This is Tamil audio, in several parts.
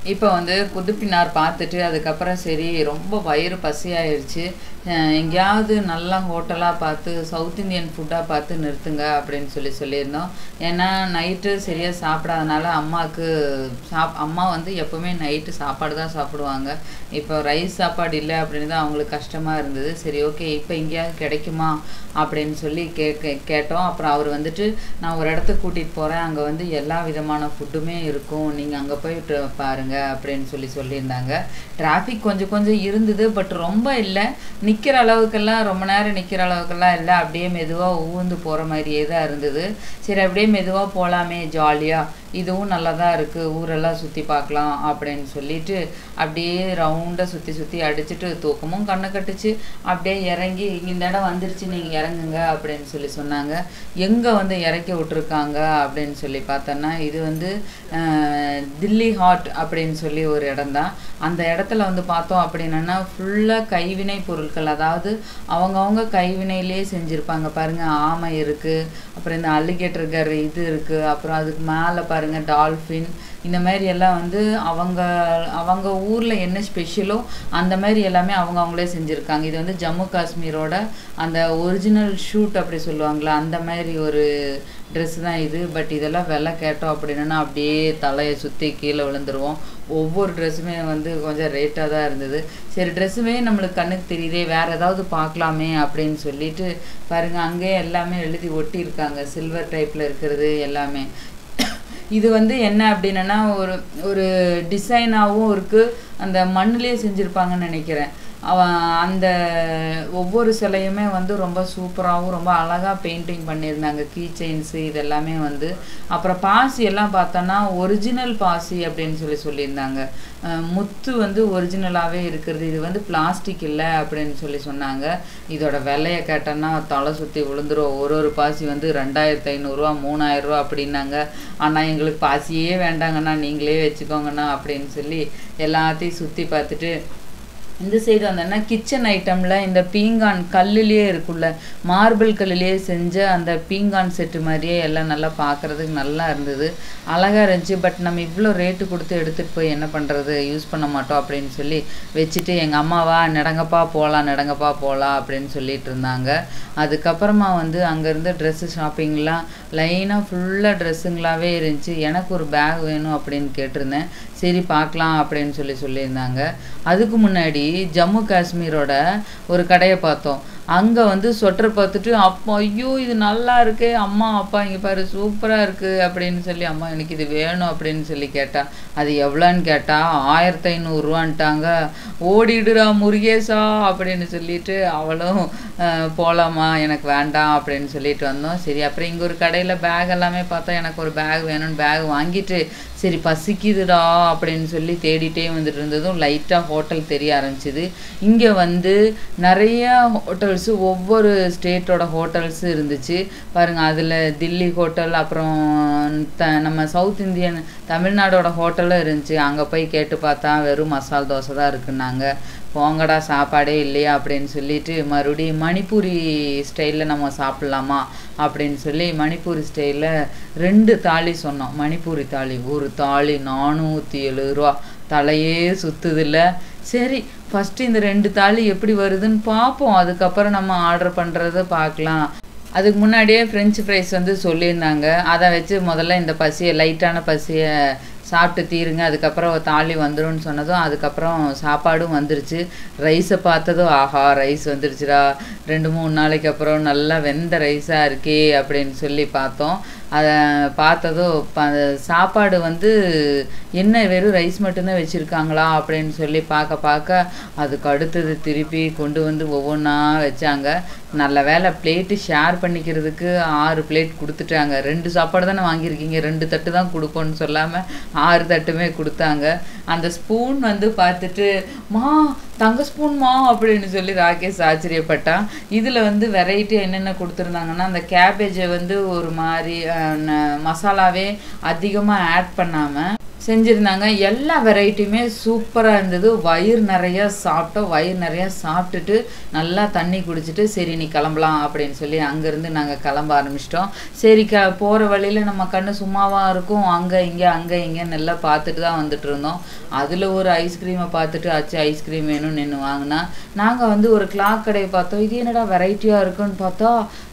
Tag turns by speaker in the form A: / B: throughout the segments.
A: இப்போ வந்து புதுப்பினார் பார்த்துட்டு அதுக்கப்புறம் சரி ரொம்ப வயிறு பசியாயிருச்சு அஹ் எங்கேயாவது நல்லா ஹோட்டலாக பார்த்து சவுத் இந்தியன் ஃபுட்டாக பார்த்து நிறுத்துங்க அப்படின்னு சொல்லி சொல்லியிருந்தோம் ஏன்னா நைட்டு சரியாக சாப்பிடாதனால அம்மாவுக்கு சாப் அம்மா வந்து எப்போவுமே நைட்டு சாப்பாடு தான் சாப்பிடுவாங்க இப்போ ரைஸ் சாப்பாடு இல்லை அப்படின்னு தான் அவங்களுக்கு கஷ்டமாக இருந்தது சரி ஓகே இப்போ எங்கேயாவது கிடைக்குமா அப்படின்னு சொல்லி கே கே- கேட்டோம் அப்புறம் அவர் வந்துட்டு நான் ஒரு இடத்துக்கு கூட்டிகிட்டு போகிறேன் அங்கே வந்து எல்லா விதமான ஃபுட்டுமே இருக்கும் நீங்கள் அங்கே போயிட்டு பாருங்க அப்படின்னு சொல்லி சொல்லியிருந்தாங்க டிராஃபிக் கொஞ்சம் கொஞ்சம் இருந்தது பட் ரொம்ப இல்லை நிற்கிற அளவுக்கெல்லாம் ரொம்ப நேரம் நிற்கிற அளவுக்கெல்லாம் இல்லை அப்படியே மெதுவாக ஊந்து போகிற மாதிரியே தான் இருந்தது சரி அப்படியே மெதுவாக போகலாமே ஜாலியாக இதுவும் நல்லா தான் இருக்குது ஊரெல்லாம் சுற்றி பார்க்கலாம் அப்படின்னு சொல்லிட்டு அப்படியே ரவுண்டாக சுற்றி சுற்றி அடிச்சுட்டு தூக்கமும் கண்ணை கட்டுச்சு அப்படியே இறங்கி இந்த இடம் வந்துருச்சு நீங்கள் இறங்குங்க அப்படின்னு சொல்லி சொன்னாங்க எங்கே வந்து இறக்கி விட்ருக்காங்க அப்படின்னு சொல்லி பார்த்தோன்னா இது வந்து அஹ், தில்லி ஹாட் அப்படின்னு சொல்லி ஒரு இடம் தான் அந்த இடத்துல வந்து பார்த்தோம் அப்படின்னா ஃபுல்லாக கைவினை பொருட்கள் அதாவது அவங்கவுங்க கைவினையிலே செஞ்சுருப்பாங்க பாருங்க ஆமை இருக்குது அப்புறம் இந்த அலிகேட்டர் கர் இது இருக்குது அப்புறம் அதுக்கு மேலே பாருங்க டால்ஃபின் இந்த மாதிரி எல்லாம் வந்து அவங்க அவங்க ஊரில் என்ன ஸ்பெஷலோ அந்த மாதிரி எல்லாமே அவங்க அவங்களே செஞ்சுருக்காங்க இது வந்து ஜம்மு காஷ்மீரோட அந்த ஒரிஜினல் ஷூட் அப்படி சொல்லுவாங்களா அந்த மாதிரி ஒரு ட்ரெஸ் தான் இது பட் இதெல்லாம் விலை கேட்டோம் அப்படின்னா அப்படியே தலையை சுற்றி கீழே விழுந்துருவோம் ஒவ்வொரு ட்ரெஸ்ஸுமே வந்து கொஞ்சம் ரேட்டாக தான் இருந்தது சரி ட்ரெஸ்ஸுமே நம்மளுக்கு கண்ணுக்கு தெரியுதே வேற ஏதாவது பார்க்கலாமே அப்படின்னு சொல்லிட்டு பாருங்க அங்கேயே எல்லாமே எழுதி ஒட்டியிருக்காங்க சில்வர் டைப்பில் இருக்கிறது எல்லாமே இது வந்து என்ன அப்படின்னா ஒரு ஒரு டிசைனாகவும் இருக்குது அந்த மண்ணுலேயே செஞ்சுருப்பாங்கன்னு நினைக்கிறேன் அவன் அந்த ஒவ்வொரு சிலையுமே வந்து ரொம்ப சூப்பராகவும் ரொம்ப அழகாக பெயிண்டிங் பண்ணியிருந்தாங்க கீ செயின்ஸு இதெல்லாமே வந்து அப்புறம் பாசி எல்லாம் பார்த்தோன்னா ஒரிஜினல் பாசி அப்படின்னு சொல்லி சொல்லியிருந்தாங்க அஹ் முத்து வந்து ஒரிஜினலாகவே இருக்கிறது இது வந்து பிளாஸ்டிக் இல்லை அப்படின்னு சொல்லி சொன்னாங்க இதோட விலையை கேட்டோன்னா தலை சுற்றி விழுந்துரும் ஒரு ஒரு பாசி வந்து ரெண்டாயிரத்து ஐநூறுரூவா மூணாயிரரூவா அப்படின்னாங்க ஆனால் எங்களுக்கு பாசியே வேண்டாங்கண்ணா நீங்களே வச்சுக்கோங்கண்ணா அப்படின்னு சொல்லி எல்லாத்தையும் சுற்றி பார்த்துட்டு இந்த சைடு வந்தோன்னா கிச்சன் ஐட்டமில் இந்த பீங்கான் கல்லுலேயே இருக்குல்ல மார்பிள் கல்லுலேயே செஞ்ச அந்த பீங்கான் செட்டு மாதிரியே எல்லாம் நல்லா பார்க்குறதுக்கு நல்லா இருந்தது அழகாக இருந்துச்சு பட் நம்ம இவ்வளோ ரேட்டு கொடுத்து எடுத்துகிட்டு போய் என்ன பண்ணுறது யூஸ் பண்ண மாட்டோம் அப்படின்னு சொல்லி வச்சுட்டு எங்கள் அம்மாவா நடங்கப்பா போகலாம் நடங்கப்பா போகலாம் அப்படின்னு சொல்லிட்டு இருந்தாங்க அதுக்கப்புறமா வந்து அங்கேருந்து ட்ரெஸ்ஸு ஷாப்பிங்லாம் லைனாக ஃபுல்லாக ட்ரெஸ்ஸுங்களாகவே இருந்துச்சு எனக்கு ஒரு பேக் வேணும் அப்படின்னு கேட்டிருந்தேன் சரி பார்க்கலாம் அப்படின்னு சொல்லி சொல்லியிருந்தாங்க அதுக்கு முன்னாடி ஜம்மு காஷ்மீரோட ஒரு கடையை பார்த்தோம் அங்கே வந்து சொட்டர் பார்த்துட்டு அப்பா ஐயோ இது நல்லா இருக்கே அம்மா அப்பா இங்கே பாரு சூப்பராக இருக்குது அப்படின்னு சொல்லி அம்மா எனக்கு இது வேணும் அப்படின்னு சொல்லி கேட்டா அது எவ்வளோன்னு கேட்டா ஆயிரத்தி ஐநூறுரூவான்ட்டாங்க ஓடிடுடா முருகேசா அப்படின்னு சொல்லிட்டு அவளும் அஹ், போலாமா எனக்கு வேண்டாம் அப்படின்னு சொல்லிட்டு வந்தோம் சரி அப்புறம் இங்கே ஒரு கடையில் பேக் எல்லாமே பார்த்தா எனக்கு ஒரு பேக் வேணும்னு பேக் வாங்கிட்டு சரி பசிக்குதுடா அப்படின்னு சொல்லி தேடிட்டே வந்துட்டு இருந்ததும் லைட்டாக ஹோட்டல் தெரிய ஆரம்பிச்சுது இங்கே வந்து நிறைய ஹோட்டல்ஸு ஒவ்வொரு ஸ்டேட்டோட ஹோட்டல்ஸ் இருந்துச்சு பாருங்கள் அதில் தில்லி ஹோட்டல் அப்புறம் த நம்ம சவுத் இந்தியன் தமிழ்நாடோட ஹோட்டலும் இருந்துச்சு அங்கே போய் கேட்டு பார்த்தா வெறும் மசால் தோசை தான் இருக்குன்னாங்க போங்கடா சாப்பாடே இல்லையா அப்படின்னு சொல்லிட்டு மறுபடியும் மணிப்பூரி ஸ்டைலில் நம்ம சாப்பிட்லாமா அப்படின்னு சொல்லி மணிப்பூரி ஸ்டைலில் ரெண்டு தாலி சொன்னோம் மணிப்பூரி தாலி ஒரு தாலி நானூற்றி எழுபது ரூபா தலையே சுத்துதில்ல சரி ஃபஸ்ட்டு இந்த ரெண்டு தாலி எப்படி வருதுன்னு பார்ப்போம் அதுக்கப்புறம் நம்ம ஆர்டர் பண்ணுறத பார்க்கலாம் அதுக்கு முன்னாடியே ஃப்ரெஞ்சு ஃப்ரைஸ் வந்து சொல்லியிருந்தாங்க அதை வச்சு முதல்ல இந்த பசியை லைட்டான பசியை சாப்பிட்டு தீருங்க அதுக்கப்புறம் தாலி வந்துரும்னு சொன்னதும் அதுக்கப்புறம் சாப்பாடும் வந்துருச்சு ரைஸை பார்த்ததும் ஆஹா ரைஸ் வந்துருச்சுடா ரெண்டு மூணு நாளைக்கு அப்புறம் நல்லா வெந்த ரைஸாக இருக்கே அப்படின்னு சொல்லி பார்த்தோம் அதை பார்த்ததும் ப- அந்த சாப்பாடு வந்து என்ன வெறும் ரைஸ் மட்டும்தான் வச்சுருக்காங்களா அப்படின்னு சொல்லி பார்க்க பார்க்க அதுக்கு அடுத்தது திருப்பி கொண்டு வந்து ஒவ்வொன்றா வச்சாங்க நல்ல வேலை பிளேட்டு ஷேர் பண்ணிக்கிறதுக்கு ஆறு பிளேட் கொடுத்துட்டாங்க ரெண்டு சாப்பாடு தானே வாங்கியிருக்கீங்க ரெண்டு தட்டு தான் கொடுப்போம்னு சொல்லாமல் ஆறு தட்டுமே கொடுத்தாங்க அந்த ஸ்பூன் வந்து பார்த்துட்டு மா தங்க ஸ்பூன்மா அப்படின்னு சொல்லி ராகேஷ் ஆச்சரியப்பட்டான் இதில் வந்து வெரைட்டி என்னென்ன கொடுத்துருந்தாங்கன்னா அந்த கேபேஜை வந்து ஒரு மாதிரி அஹ், ந- மசாலாவே அதிகமாக ஆட் பண்ணாமல் செஞ்சுருந்தாங்க எல்லா வெரைட்டியுமே சூப்பராக இருந்தது வயிறு நிறையா சாப்பிட்டோம் வயிறு நிறையா சாப்பிட்டுட்டு நல்லா தண்ணி குடிச்சிட்டு சரி நீ கிளம்பலாம் அப்படின்னு சொல்லி அங்கேருந்து நாங்கள் கிளம்ப ஆரம்பிச்சிட்டோம் சரி க போகிற வழியில் நம்ம கண்ணு சும்மாவாக இருக்கும் அங்கே இங்கே அங்கே இங்கே நல்லா பார்த்துட்டு தான் வந்துட்டு இருந்தோம் அதில் ஒரு ஐஸ்கிரீமை பார்த்துட்டு ஆச்சு ஐஸ்கிரீம் வேணும்னு நின்று வாங்கினா நாங்கள் வந்து ஒரு கிளாக் கடையை பார்த்தோம் இது என்னடா வெரைட்டியாக இருக்குன்னு பார்த்தா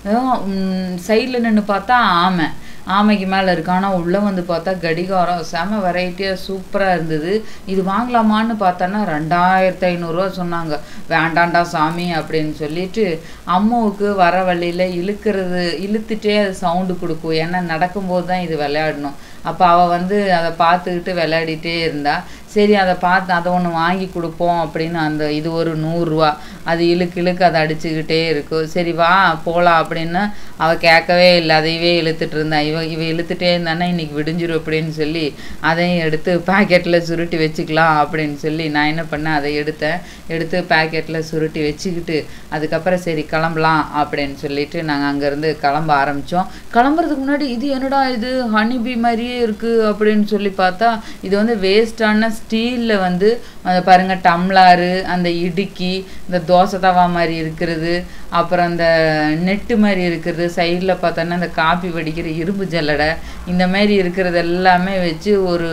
A: சைடில் நின்று பார்த்தா ஆமை ஆமைக்கு மேலே இருக்கு ஆனால் உள்ளே வந்து பார்த்தா கடிகாரம் செம வெரைட்டியாக சூப்பராக இருந்தது இது வாங்கலாமான்னு பார்த்தோன்னா ரெண்டாயிரத்து ஐநூறுரூவா சொன்னாங்க வேண்டாண்டா சாமி அப்படின்னு சொல்லிட்டு அம்மாவுக்கு வர வழியில் இழுக்கிறது இழுத்துட்டே அது சவுண்டு கொடுக்கும் ஏன்னா நடக்கும்போது தான் இது விளையாடணும் அப்போ அவள் வந்து அதை பார்த்துக்கிட்டு விளையாடிட்டே இருந்தா சரி அதை பார்த்து அதை ஒன்று வாங்கி கொடுப்போம் அப்படின்னு அந்த இது ஒரு நூறுரூவா அது இழுக்கு இழுக்கு அதை அடிச்சுக்கிட்டே இருக்கும் சரி வா போகலாம் அப்படின்னு அவள் கேட்கவே இல்லை அதையவே இழுத்துட்டு இருந்தா இவ இவ இழுத்துட்டே இருந்தானா இன்னைக்கு விடிஞ்சிரும் அப்படின்னு சொல்லி அதையும் எடுத்து பாக்கெட்டில் சுருட்டி வச்சுக்கலாம் அப்படின்னு சொல்லி நான் என்ன பண்ணேன் அதை எடுத்தேன் எடுத்து பாக்கெட்டில் சுருட்டி வச்சுக்கிட்டு அதுக்கப்புறம் சரி கிளம்பலாம் அப்படின்னு சொல்லிட்டு நாங்கள் அங்கேருந்து கிளம்ப ஆரம்பித்தோம் கிளம்புறதுக்கு முன்னாடி இது என்னடா இது ஹனிபி மாதிரியே இருக்குது அப்படின்னு சொல்லி பார்த்தா இது வந்து வேஸ்டான ஸ்டீலில் வந்து அந்த பாருங்க டம்ளாரு அந்த இடுக்கி இந்த தோசை தவா மாதிரி இருக்கிறது அப்புறம் அந்த நெட்டு மாதிரி இருக்கிறது சைடில் பார்த்தோன்னா இந்த காப்பி வடிக்கிற இரும்பு ஜல்லடை இந்த மாதிரி இருக்கிறது எல்லாமே வச்சு ஒரு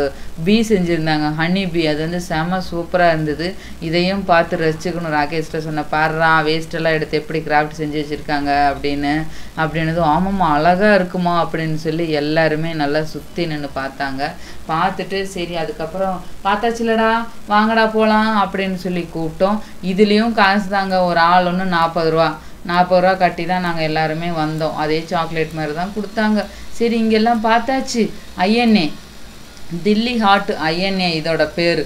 A: பீ செஞ்சுருந்தாங்க ஹனி பீ அது வந்து செம சூப்பராக இருந்தது இதையும் பார்த்து ரசிச்சுக்கணும் ராகேஷ்ட சொன்ன பாடுறா வேஸ்டெல்லாம் எடுத்து எப்படி கிராஃப்ட் செஞ்சு வச்சுருக்காங்க அப்படின்னு அப்படின்னதும் ஆமாம்மா அழகாக இருக்குமா அப்படின்னு சொல்லி எல்லாருமே நல்லா சுற்றி நின்று பார்த்தாங்க பார்த்துட்டு சரி அதுக்கப்புறம் பார்த்தாச்சுலடா வாங்கடா போகலாம் அப்படின்னு சொல்லி கூப்பிட்டோம் இதுலேயும் காசு தாங்க ஒரு ஆள் ஒன்று நாற்பது ரூபா நாற்பது ரூபா கட்டி தான் நாங்கள் எல்லாருமே வந்தோம் அதே சாக்லேட் மாதிரி தான் கொடுத்தாங்க சரி இங்கெல்லாம் பார்த்தாச்சு ஐஎன்ஏ தில்லி ஹாட் ஐஎன்ஏ இதோட பேர்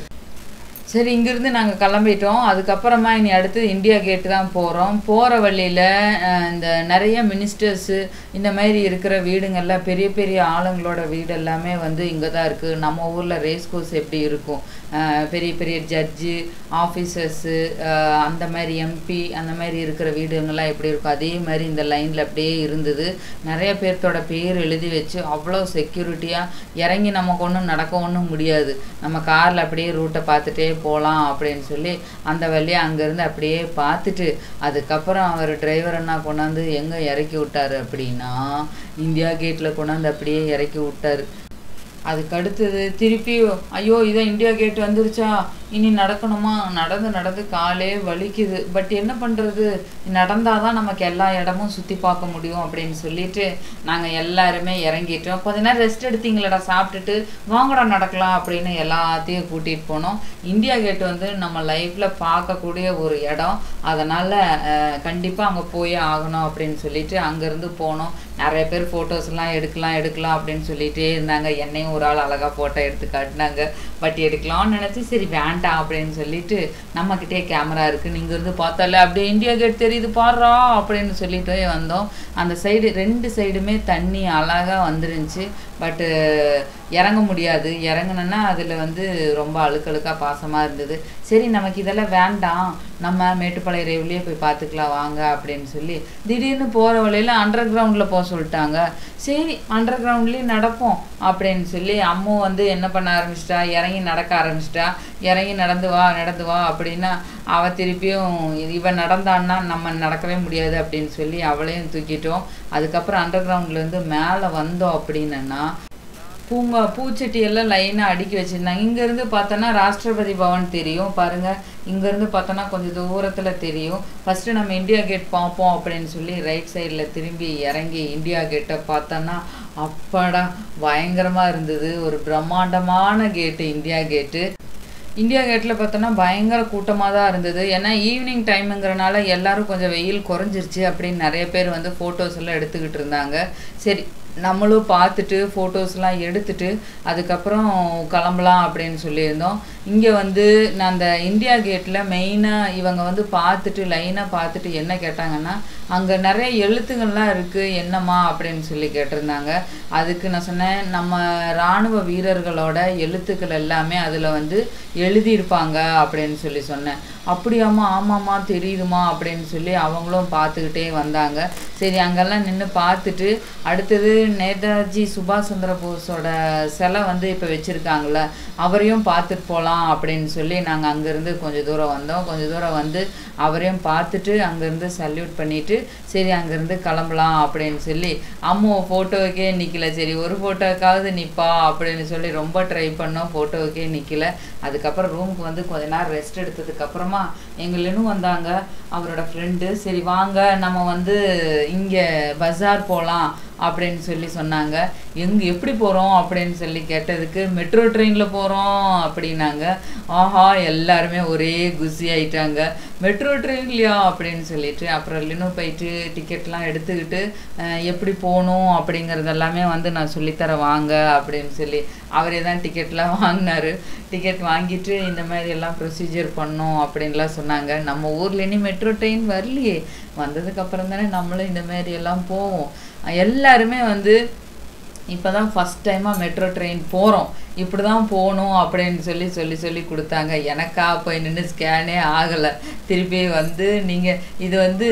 A: சரி இங்கேருந்து நாங்கள் கிளம்பிட்டோம் அதுக்கப்புறமா இனி அடுத்து இந்தியா கேட்டு தான் போகிறோம் போகிற வழியில் இந்த நிறைய மினிஸ்டர்ஸு இந்த மாதிரி இருக்கிற வீடுங்கள்ல பெரிய பெரிய ஆளுங்களோட வீடு எல்லாமே வந்து இங்கே தான் இருக்குது நம்ம ஊரில் ரேஸ் கோர்ஸ் எப்படி இருக்கும் அஹ் பெரிய பெரிய ஜட்ஜு ஆஃபீஸர்ஸு அந்த மாதிரி எம்பி அந்த மாதிரி இருக்கிற வீடுங்கள்லாம் எப்படி இருக்கும் அதே மாதிரி இந்த லைனில் அப்படியே இருந்தது நிறைய பேர்த்தோட பேர் எழுதி வச்சு அவ்வளோ செக்யூரிட்டியாக இறங்கி நமக்கு ஒன்றும் நடக்க ஒன்றும் முடியாது நம்ம காரில் அப்படியே ரூட்டை பார்த்துட்டே போகலாம் அப்படின்னு சொல்லி அந்த வழியாக அங்கேருந்து அப்படியே பார்த்துட்டு அதுக்கப்புறம் அவர் டிரைவர் என்ன கொண்டாந்து எங்கே இறக்கி விட்டாரு அப்படின்னா இந்தியா கேட்டில் கொண்டாந்து அப்படியே இறக்கி விட்டாரு அதுக்கு அடுத்தது திருப்பி ஐயோ இதை இந்தியா கேட் வந்துருச்சா இனி நடக்கணுமா நடந்து நடந்து காலே வலிக்குது பட் என்ன பண்ணுறது நடந்தால் தான் நமக்கு எல்லா இடமும் சுற்றி பார்க்க முடியும் அப்படின்னு சொல்லிட்டு நாங்கள் எல்லாருமே இறங்கிட்டோம் கொஞ்ச நேரம் ரெஸ்ட் எடுத்தீங்களடா சாப்பிட்டுட்டு வாங்கடா நடக்கலாம் அப்படின்னு எல்லாத்தையும் கூட்டிகிட்டு போனோம் இந்தியா கேட் வந்து நம்ம லைஃப்பில் பார்க்கக்கூடிய ஒரு இடம் அதனால் கண்டிப்பாக அங்கே போயே ஆகணும் அப்படின்னு சொல்லிட்டு அங்கேருந்து போனோம் நிறைய பேர் ஃபோட்டோஸ்லாம் எடுக்கலாம் எடுக்கலாம் அப்படின்னு சொல்லிட்டே இருந்தாங்க என்னையும் ஒரு ஆள் அழகாக ஃபோட்டோ எடுத்து காட்டினாங்க பட் எடுக்கலாம்னு நினச்சி சரி வேண்டாம் அப்படின்னு சொல்லிட்டு நம்மக்கிட்டே கேமரா இருக்குது நீங்கள் இருந்து பார்த்தால அப்படியே இந்தியா கேட் தெரியுது பாடுறா அப்படின்னு சொல்லிட்டு வந்தோம் அந்த சைடு ரெண்டு சைடுமே தண்ணி அழகாக வந்துருந்துச்சு பட்டு இறங்க முடியாது இறங்குனோன்னா அதில் வந்து ரொம்ப அழுக்கழுக்காக பாசமாக இருந்தது சரி நமக்கு இதெல்லாம் வேண்டாம் நம்ம மேட்டுப்பாளைய ரேவ்லேயே போய் பார்த்துக்கலாம் வாங்க அப்படின்னு சொல்லி திடீர்னு போகிற வழியில் அண்டர் கிரவுண்டில் போக சொல்லிட்டாங்க சரி அண்டர் கிரவுண்ட்லேயும் நடப்போம் அப்படின்னு சொல்லி அம்மு வந்து என்ன பண்ண ஆரம்பிச்சிட்டா இறங்கி நடக்க ஆரம்பிச்சிட்டா இறங்கி நடந்து வா நடந்து வா அப்படின்னா அவள் திருப்பியும் இவன் நடந்தான்னா நம்ம நடக்கவே முடியாது அப்படின்னு சொல்லி அவளையும் தூக்கிட்டோம் அதுக்கப்புறம் அண்டர் கிரவுண்ட்லேருந்து மேலே வந்தோம் அப்படின்னா பூங்கா பூச்செட்டி எல்லாம் லைனாக அடுக்கி வச்சுருந்தாங்க இங்கேருந்து பார்த்தோன்னா ராஷ்டிரபதி பவன் தெரியும் பாருங்கள் இங்கேருந்து பார்த்தோன்னா கொஞ்சம் தூரத்தில் தெரியும் ஃபஸ்ட்டு நம்ம இந்தியா கேட் பார்ப்போம் அப்படின்னு சொல்லி ரைட் சைடில் திரும்பி இறங்கி இந்தியா கேட்டை பார்த்தோன்னா அப்பாடா பயங்கரமாக இருந்தது ஒரு பிரம்மாண்டமான கேட்டு இந்தியா கேட்டு இந்தியா கேட்டில் பார்த்தோன்னா பயங்கர கூட்டமாக தான் இருந்தது ஏன்னா ஈவினிங் டைமுங்கிறனால எல்லாரும் கொஞ்சம் வெயில் குறைஞ்சிருச்சு அப்படின்னு நிறைய பேர் வந்து ஃபோட்டோஸ் எல்லாம் எடுத்துக்கிட்டு இருந்தாங்க சரி நம்மளும் பார்த்துட்டு ஃபோட்டோஸ்லாம் எடுத்துட்டு அதுக்கப்புறம் கிளம்பலாம் அப்படின்னு சொல்லியிருந்தோம் இங்கே வந்து நான் அந்த இந்தியா கேட்டில் மெயினாக இவங்க வந்து பார்த்துட்டு லைனாக பார்த்துட்டு என்ன கேட்டாங்கன்னா அங்கே நிறைய எழுத்துங்கள்லாம் இருக்குது என்னம்மா அப்படின்னு சொல்லி கேட்டிருந்தாங்க அதுக்கு நான் சொன்னேன் நம்ம இராணுவ வீரர்களோட எழுத்துக்கள் எல்லாமே அதில் வந்து எழுதியிருப்பாங்க அப்படின்னு சொல்லி சொன்னேன் அப்படியாம்மா ஆமாம்மா தெரியுதுமா அப்படின்னு சொல்லி அவங்களும் பார்த்துக்கிட்டே வந்தாங்க சரி அங்கெல்லாம் நின்று பார்த்துட்டு அடுத்தது நேதாஜி சுபாஷ் சந்திர போஸோட சிலை வந்து இப்போ வச்சுருக்காங்கள அவரையும் பார்த்துட்டு போகலாம் அப்படின்னு சொல்லி நாங்கள் அங்கேருந்து கொஞ்சம் தூரம் வந்தோம் கொஞ்சம் தூரம் வந்து அவரையும் பார்த்துட்டு அங்கேருந்து சல்யூட் பண்ணிவிட்டு சரி அங்கேருந்து கிளம்பலாம் அப்படின்னு சொல்லி அம்மா ஃபோட்டோவுக்கே நிற்கல சரி ஒரு ஃபோட்டோக்காவது நிற்பா அப்படின்னு சொல்லி ரொம்ப ட்ரை பண்ணோம் ஃபோட்டோவுக்கே நிற்கல அதுக்கப்புறம் ரூமுக்கு வந்து கொஞ்ச நேரம் ரெஸ்ட் எடுத்ததுக்கப்புறமா எங்களும் வந்தாங்க அவரோட ஃப்ரெண்டு சரி வாங்க நம்ம வந்து இங்கே பஜார் போகலாம் அப்படின்னு சொல்லி சொன்னாங்க எங்க எப்படி போகிறோம் அப்படின்னு சொல்லி கேட்டதுக்கு மெட்ரோ ட்ரெயினில் போகிறோம் அப்படின்னாங்க ஆஹா எல்லாருமே ஒரே குசி ஆயிட்டாங்க மெட்ரோ ட்ரெயின்லையா அப்படின்னு சொல்லிட்டு அப்புறம் இன்னும் போயிட்டு டிக்கெட்லாம் எடுத்துக்கிட்டு அஹ், எப்படி போகணும் அப்படிங்கிறது எல்லாமே வந்து நான் சொல்லித்தரேன் வாங்க அப்படின்னு சொல்லி அவரே தான் டிக்கெட்லாம் வாங்கினாரு டிக்கெட் வாங்கிட்டு இந்த மாதிரி எல்லாம் ப்ரொசீஜர் பண்ணோம் அப்படின்லாம் சொன்னாங்க நம்ம ஊர்ல இனி மெட்ரோ ட்ரெயின் வரலையே வந்ததுக்கு அப்புறம் தானே நம்மளும் இந்த மாதிரி எல்லாம் போவோம் எல்லாருமே வந்து இப்போ தான் ஃபஸ்ட் டைமாக மெட்ரோ ட்ரெயின் போகிறோம் இப்படி தான் போகணும் அப்படின்னு சொல்லி சொல்லி சொல்லி கொடுத்தாங்க எனக்கா போய் நின்று ஸ்கேனே ஆகலை திருப்பி வந்து நீங்கள் இது வந்து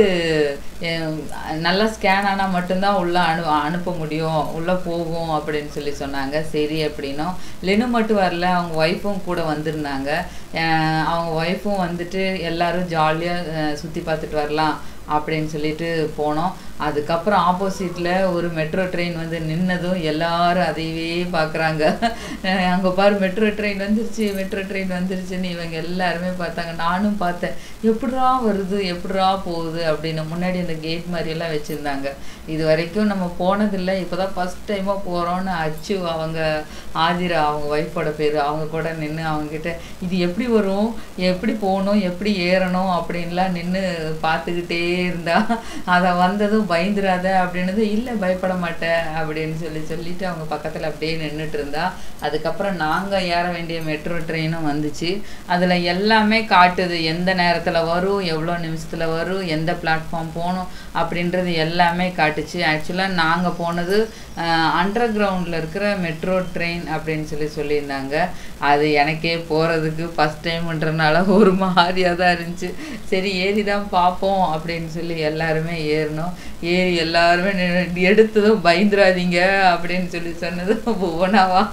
A: அஹ், நல்லா ஸ்கேன் ஆனால் மட்டும்தான் உள்ளே அனு அனுப்ப முடியும் உள்ளே போகும் அப்படின்னு சொல்லி சொன்னாங்க சரி அப்படின்னும் லெனு மட்டும் வரல அவங்க ஒய்ஃபும் கூட வந்திருந்தாங்க அஹ், அவங்க ஒய்ஃபும் வந்துட்டு எல்லாரும் ஜாலியாக சுற்றி பார்த்துட்டு வரலாம் அப்படின்னு சொல்லிட்டு போனோம் அதுக்கப்புறம் ஆப்போசிட்டில் ஒரு மெட்ரோ ட்ரெயின் வந்து நின்னதும் எல்லாரும் அதையவே பார்க்குறாங்க அங்கே பாரு மெட்ரோ ட்ரெயின் வந்துருச்சு மெட்ரோ ட்ரெயின் வந்துருச்சுன்னு இவங்க எல்லாருமே பார்த்தாங்க நானும் பார்த்தேன் எப்படிரா வருது எப்படிரா போகுது அப்படின்னு முன்னாடி அந்த கேட் மாதிரியெல்லாம் வச்சுருந்தாங்க இது வரைக்கும் நம்ம போனதில்லை இப்போ தான் ஃபஸ்ட் டைமாக போகிறோன்னு அச்சு அவங்க ஆதிரா அவங்க ஒய்ஃபோட பேர் அவங்க கூட நின்று அவங்கக்கிட்ட இது எப்படி வரும் எப்படி போகணும் எப்படி ஏறணும் அப்படின்லாம் நின்று பார்த்துக்கிட்டே இருந்தா அதை வந்ததும் பயந்துராத அப்படின்னது இல்லை பயப்பட மாட்டேன் அப்படின்னு சொல்லி சொல்லிட்டு அவங்க பக்கத்தில் அப்படியே நின்றுட்டு இருந்தா அதுக்கப்புறம் நாங்கள் ஏற வேண்டிய மெட்ரோ ட்ரெயினும் வந்துச்சு அதில் எல்லாமே காட்டுது எந்த நேரத்தில் வரும் எவ்வளோ நிமிஷத்தில் வரும் எந்த பிளாட்ஃபார்ம் போகணும் அப்படின்றது எல்லாமே காட்டுச்சு ஆக்சுவலாக நாங்கள் போனது அண்டர் கிரவுண்டில் இருக்கிற மெட்ரோ ட்ரெயின் அப்படின்னு சொல்லி சொல்லியிருந்தாங்க அது எனக்கே போகிறதுக்கு ஃபஸ்ட் டைம்ன்றனால ஒரு மாதிரியாக தான் இருந்துச்சு சரி ஏறி தான் பார்ப்போம் அப்படின்னு சொல்லி எல்லாருமே ஏறினோம் ஏறி எல்லாருமே நின்னு- எடுத்ததும் பயந்துராதீங்க அப்படின்னு சொல்லி சொன்னது புவனாவா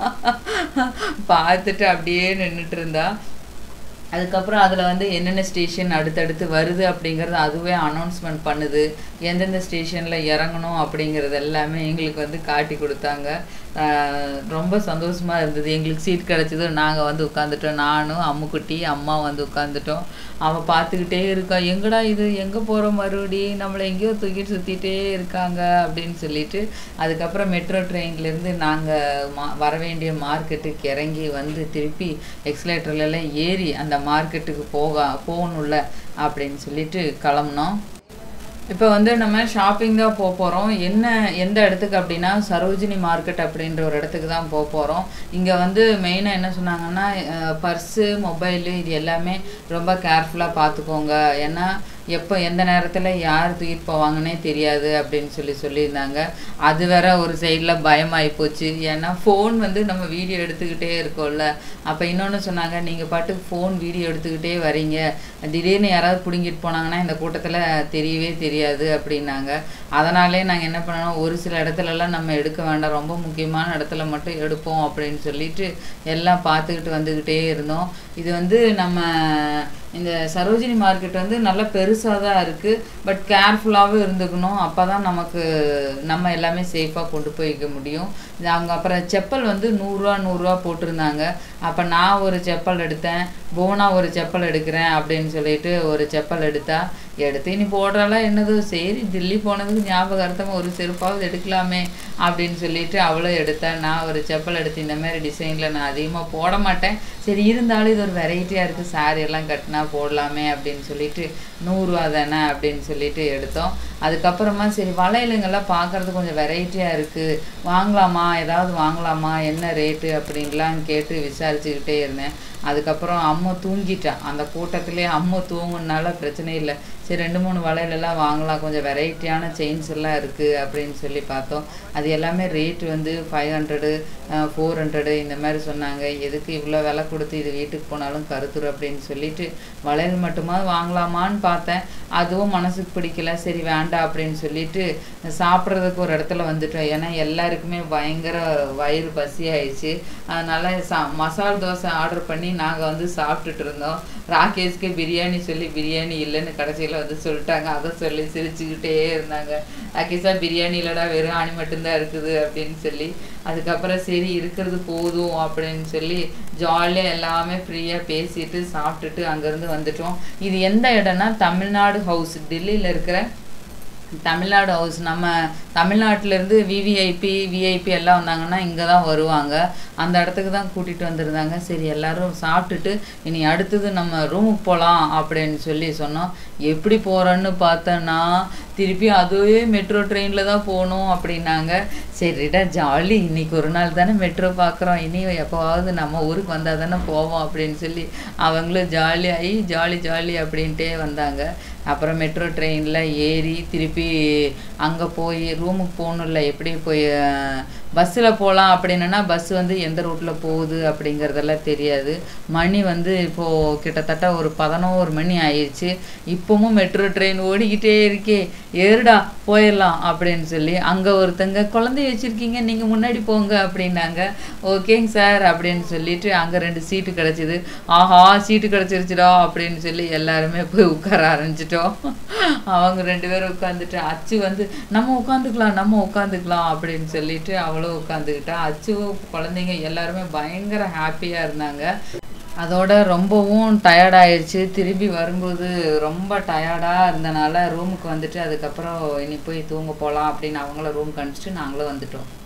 A: பார்த்துட்டு அப்படியே நின்றுட்டு இருந்தா அதுக்கப்புறம் அதில் வந்து என்னென்ன ஸ்டேஷன் அடுத்தடுத்து வருது அப்படிங்கிறது அதுவே அனௌன்ஸ்மெண்ட் பண்ணுது எந்தெந்த ஸ்டேஷனில் இறங்கணும் அப்படிங்கிறது எல்லாமே எங்களுக்கு வந்து காட்டி கொடுத்தாங்க ஆஹ் ரொம்ப சந்தோஷமாக இருந்தது எங்களுக்கு சீட் கிடச்சதும் நாங்கள் வந்து உட்காந்துட்டோம் நானும் அம்முக்குட்டி அம்மா வந்து உட்காந்துட்டோம் அவன் பார்த்துக்கிட்டே இருக்கான் எங்கடா இது எங்கே போகிறோம் மறுபடி நம்மளை எங்கேயோ தூக்கிட்டு சுற்றிட்டே இருக்காங்க அப்படின்னு சொல்லிட்டு அதுக்கப்புறம் மெட்ரோ ட்ரெயின்லேருந்து நாங்கள் மா வர வேண்டிய மார்க்கெட்டுக்கு இறங்கி வந்து திருப்பி எக்ஸலேட்டர்லாம் ஏறி அந்த மார்க்கெட்டுக்கு போக போகணும்ல அப்படின்னு சொல்லிட்டு கிளம்புனோம் இப்போ வந்து நம்ம ஷாப்பிங் தான் போக போகிறோம் என்ன எந்த இடத்துக்கு அப்படின்னா சரோஜினி மார்க்கெட் அப்படின்ற ஒரு இடத்துக்கு தான் போக போகிறோம் இங்கே வந்து மெயினாக என்ன சொன்னாங்கன்னா பர்ஸு மொபைலு இது எல்லாமே ரொம்ப கேர்ஃபுல்லாக பார்த்துக்கோங்க ஏன்னா எப்போ எந்த நேரத்தில் யார் தூக்கிட்டு போவாங்கன்னே தெரியாது அப்படின்னு சொல்லி சொல்லியிருந்தாங்க அது வேற ஒரு சைடில் பயமாகி போச்சு ஏன்னா ஃபோன் வந்து நம்ம வீடியோ எடுத்துக்கிட்டே இருக்கோம்ல அப்போ இன்னொன்று சொன்னாங்க நீங்கள் பாட்டுக்கு ஃபோன் வீடியோ எடுத்துக்கிட்டே வரீங்க திடீர்னு யாராவது பிடுங்கிட்டு போனாங்கன்னா இந்த கூட்டத்தில் தெரியவே தெரியாது அப்படின்னாங்க அதனாலே நாங்கள் என்ன பண்ணோம் ஒரு சில இடத்துலலாம் நம்ம எடுக்க வேண்டாம் ரொம்ப முக்கியமான இடத்துல மட்டும் எடுப்போம் அப்படின்னு சொல்லிட்டு எல்லாம் பார்த்துக்கிட்டு வந்துக்கிட்டே இருந்தோம் இது வந்து நம்ம இந்த சரோஜினி மார்க்கெட் வந்து நல்லா பெருசாக தான் இருக்குது பட் கேர்ஃபுல்லாகவும் இருந்துக்கணும் அப்போ தான் நமக்கு நம்ம எல்லாமே சேஃபாக கொண்டு போய்க்க முடியும் இது அவங்க அப்புறம் செப்பல் வந்து நூறுரூவா நூறுரூவா போட்டிருந்தாங்க அப்போ நான் ஒரு செப்பல் எடுத்தேன் போனா ஒரு செப்பல் எடுக்கிறேன் அப்படின்னு சொல்லிட்டு ஒரு செப்பல் எடுத்தா எடுத்து இனி போடுறாலாம் என்னதோ சரி தில்லி போனதுக்கு ஞாபகார்த்தமாக ஒரு செருப்பாவது எடுக்கலாமே அப்படின்னு சொல்லிட்டு அவளும் எடுத்தேன் நான் ஒரு செப்பல் எடுத்து இந்த மாதிரி டிசைனில் நான் அதிகமாக போட மாட்டேன் சரி இருந்தாலும் இது ஒரு வெரைட்டியாக இருக்குது saree எல்லாம் கட்டினா போடலாமே அப்படின்னு சொல்லிட்டு நூறுரூவா தானே அப்படின்னு சொல்லிட்டு எடுத்தோம் அதுக்கப்புறமா சரி வளையலுங்கெல்லாம் பார்க்கறது கொஞ்சம் வெரைட்டியாக இருக்குது வாங்கலாமா ஏதாவது வாங்கலாமா என்ன ரேட்டு அப்படின்லாம் கேட்டு விசாரிச்சுக்கிட்டே இருந்தேன் அதுக்கப்புறம் அம்மா தூங்கிட்டான் அந்த கூட்டத்திலே அம்மா தூங்குனால பிரச்சனை இல்லை சரி ரெண்டு மூணு வளையலெல்லாம் வாங்கலாம் கொஞ்சம் வெரைட்டியான செயின்ஸ் எல்லாம் இருக்குது அப்படின்னு சொல்லி பார்த்தோம் அது எல்லாமே ரேட் வந்து ஃபைவ் ஹண்ட்ரடு ஃபோர் ஹண்ட்ரடு இந்த மாதிரி சொன்னாங்க எதுக்கு இவ்வளோ விலை கொடுத்து இது வீட்டுக்கு போனாலும் கருத்துரு அப்படின்னு சொல்லிட்டு வளையல் மட்டுமா வாங்கலாமான்னு பார்த்தேன் அதுவும் மனசுக்கு பிடிக்கல சரி வேண்டாம் அப்படின்னு சொல்லிட்டு சாப்பிட்றதுக்கு ஒரு இடத்துல வந்துட்டோம் ஏன்னா எல்லாருக்குமே பயங்கர வயிறு பசி ஆயிடுச்சு அதனால சா மசால் தோசை ஆர்டர் பண்ணி நாங்கள் வந்து சாப்பிட்டுட்டு இருந்தோம் ராகேஷ்க்கு பிரியாணி சொல்லி பிரியாணி இல்லைன்னு கடைசியில் வந்து சொல்லிட்டாங்க அதை சொல்லி சிரிச்சுக்கிட்டே இருந்தாங்க ராகேஷா பிரியாணி இல்லைடா வெறும் ஆணி மட்டும்தான் இருக்குது அப்படின்னு சொல்லி அதுக்கப்புறம் சரி இருக்கிறது போதும் அப்படின்னு சொல்லி ஜாலியாக எல்லாமே ஃப்ரீயாக பேசிட்டு சாப்பிட்டுட்டு அங்கேருந்து வந்துட்டோம் இது எந்த இடம்னா தமிழ்நாடு ஹவுஸ் டெல்லியில் இருக்கிற தமிழ்நாடு ஹவுஸ் நம்ம தமிழ்நாட்டிலேருந்து விவிஐபி விஐபி எல்லாம் வந்தாங்கன்னா இங்கே தான் வருவாங்க அந்த இடத்துக்கு தான் கூட்டிகிட்டு வந்திருந்தாங்க சரி எல்லாரும் சாப்பிட்டுட்டு இனி அடுத்தது நம்ம ரூமுக்கு போகலாம் அப்படின்னு சொல்லி சொன்னோம் எப்படி போகிறோன்னு பார்த்தோன்னா திருப்பி அதுவே மெட்ரோ ட்ரெயினில் தான் போகணும் அப்படின்னாங்க சரிடா ஜாலி இன்னைக்கு ஒரு நாள் தானே மெட்ரோ பார்க்குறோம் இனி எப்போவாவது நம்ம ஊருக்கு வந்தால் தானே போவோம் அப்படின்னு சொல்லி அவங்களும் ஜாலியாகி ஜாலி ஜாலி அப்படின்ட்டே வந்தாங்க அப்புறம் மெட்ரோ ட்ரெயினில் ஏறி திருப்பி அங்கே போய் ரூமுக்கு போகணும்ல எப்படி போய் பஸ்ஸில் போகலாம் அப்படின்னா பஸ் வந்து எந்த ரூட்டில் போகுது அப்படிங்கிறதெல்லாம் தெரியாது மணி வந்து இப்போது கிட்டத்தட்ட ஒரு பதினோரு மணி ஆயிடுச்சு இப்போவும் மெட்ரோ ட்ரெயின் ஓடிக்கிட்டே இருக்கே ஏறுடா போயிடலாம் அப்படின்னு சொல்லி அங்கே ஒருத்தங்க குழந்தை வச்சுருக்கீங்க நீங்கள் முன்னாடி போங்க அப்படின்னாங்க ஓகேங்க சார் அப்படின்னு சொல்லிட்டு அங்கே ரெண்டு சீட்டு கிடச்சிது ஆஹா சீட்டு கிடச்சிருச்சுடா அப்படின்னு சொல்லி எல்லாருமே போய் உட்கார ஆரம்பிச்சிட்டோம் அவங்க ரெண்டு பேரும் உட்காந்துட்டு அச்சு வந்து நம்ம உட்காந்துக்கலாம் நம்ம உட்காந்துக்கலாம் அப்படின்னு சொல்லிட்டு அவளும் உட்காந்துக்கிட்டா அச்சு குழந்தைங்க எல்லாருமே பயங்கர ஹாப்பியாக இருந்தாங்க அதோட ரொம்பவும் டயர்டாயிருச்சு திரும்பி வரும்போது ரொம்ப டயர்டாக இருந்தனால ரூமுக்கு வந்துட்டு அதுக்கப்புறம் இனி போய் தூங்க போகலாம் அப்படின்னு அவங்கள ரூமுக்கு அனுப்பிச்சிட்டு நாங்களும் வந்துட்டோம்